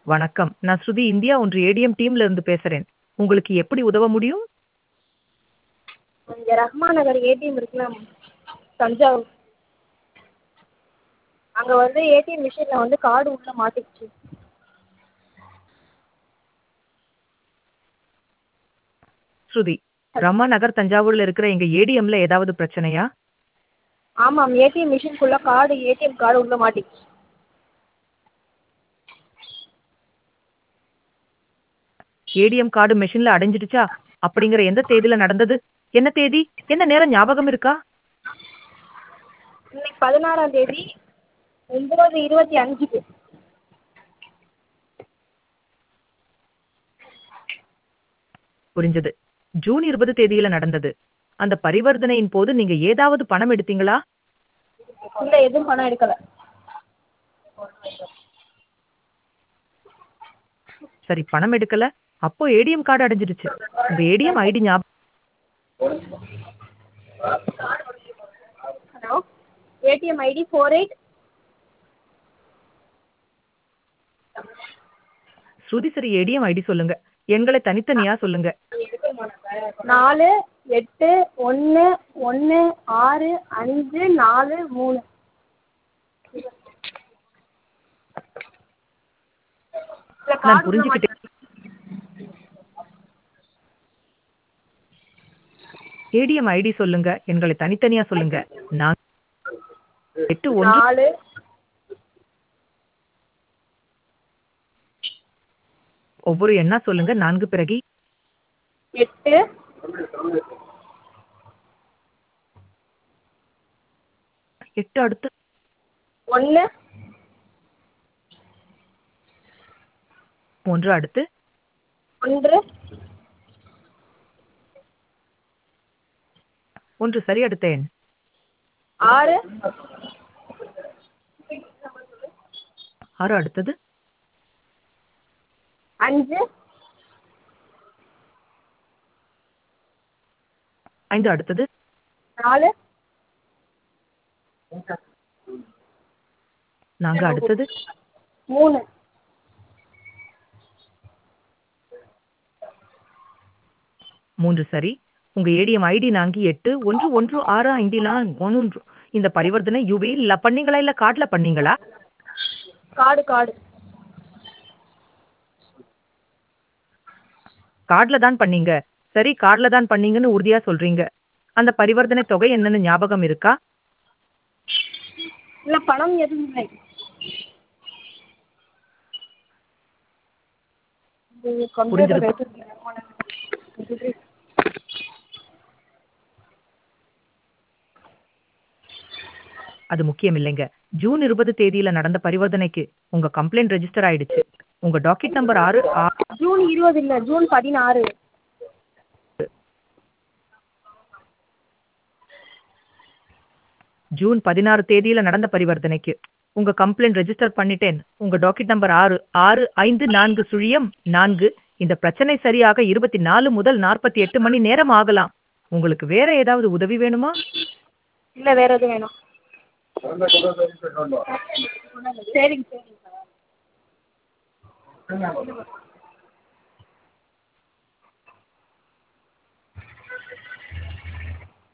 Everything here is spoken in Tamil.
வணக்கம் நான் ஸ்ருதி இந்தியா ஒன்று ஏடிஎம் டீம்ல இருந்து பேசுறேன் உங்களுக்கு எப்படி உதவ முடியும் இங்கே ரஹ்மான் நகர் ஏடிஎம் இருக்குல்ல தஞ்சாவூர் அங்கே வந்து ஏடிஎம் மிஷினில் வந்து கார்டு உள்ளே மாட்டிக்கிச்சு ஸ்ருதி ரமா நகர் தஞ்சாவூர்ல இருக்கிற எங்க ஏடிஎம்ல ஏதாவது பிரச்சனையா ஆமாம் ஏடிஎம் மிஷின்குள்ளே கார்டு ஏடிஎம் கார்டு உள்ளே மாட்டிக்கிச்சு ஏடிஎம் கார்டு மெஷின்ல அடைஞ்சிடுச்சா அப்படிங்கிற எந்த தேதியில நடந்தது என்ன தேதி என்ன நேரம் ஞாபகம் இருக்கா இன்னைக்கு பதினாறாம் தேதி ஒம்பது இருபத்தி அஞ்சுக்கு புரிஞ்சது ஜூன் இருபது தேதியில நடந்தது அந்த பரிவர்த்தனையின் போது நீங்க ஏதாவது பணம் எடுத்தீங்களா இல்லை எதுவும் பணம் எடுக்கலை சரி பணம் எடுக்கல அப்போ ஏடிஎம் கார்டு அடைஞ்சிடுச்சு உங்க ஏடிஎம் ஐடி ஞாபகம் hello ATM ID four eight Shruti சரி ஏடிஎம் ஐடி சொல்லுங்க எண்களை தனித்தனியா சொல்லுங்க நாலு எட்டு ஒன்று ஒன்று ஆறு அஞ்சு நாலு மூணு இல்ல, நான் card உள்ள புரிஞ்சுக்கிட்டேன் ஏடிஎம் ஐடி சொல்லுங்க எண்களை தனித்தனியா சொல்லுங்க நான் எட்டு ஒன்று நாலு ஒவ்வொரு எண்ணா சொல்லுங்க நான்கு பிறகு எட்டு எட்டு அடுத்து ஒன்று ஒன்று அடுத்து ஒன்று ஒன்று சரி அடுத்த எண் ஆறு ஆறு அடுத்தது அஞ்சு ஐந்து அடுத்தது நாலு நான்கு அடுத்தது மூணு மூன்று சரி உங்க ஏடிஎம் ஐடி நான்கு எட்டு ஒன்று ஒன்று ஆறு ஐந்தில் ஒன்று இந்த பரிவர்த்தனை யூபியில் பண்ணீங்களா இல்ல கார்டுல பண்ணீங்களா கார்டு கார்டு கார்டுல தான் பண்ணீங்க சரி கார்டுல தான் பண்ணீங்கன்னு உறுதியா சொல்றீங்க அந்த பரிவர்த்தனை தொகை என்னன்னு ஞாபகம் இருக்கா இல்லை பணம் எதுவும் இல்லை இது computer புரிஞ்சது. வச்சிருக்கேன். அது முக்கியம் இல்லைங்க ஜூன் இருபது தேதியில நடந்த பரிவர்த்தனைக்கு உங்க கம்ப்ளைண்ட் ரெஜிஸ்டர் ஆயிடுச்சு உங்க டாக்கெட் நம்பர் ஆறு ஆ- ஜூன் இருபது இல்லை ஜூன் பதினாறு ஜூன் பதினாறு தேதியில நடந்த பரிவர்த்தனைக்கு உங்க கம்ப்ளைண்ட் ரெஜிஸ்டர் பண்ணிட்டேன் உங்க டாக்கெட் நம்பர் ஆறு ஆறு ஐந்து நான்கு சுழியம் நான்கு இந்த பிரச்சனை சரியாக இருபத்தி நாலு முதல் நாற்பத்தி எட்டு மணி நேரம் ஆகலாம் உங்களுக்கு வேற ஏதாவது உதவி வேணுமா இல்லை வேற எதுவும் வேணும் சரிங்க சரிங்க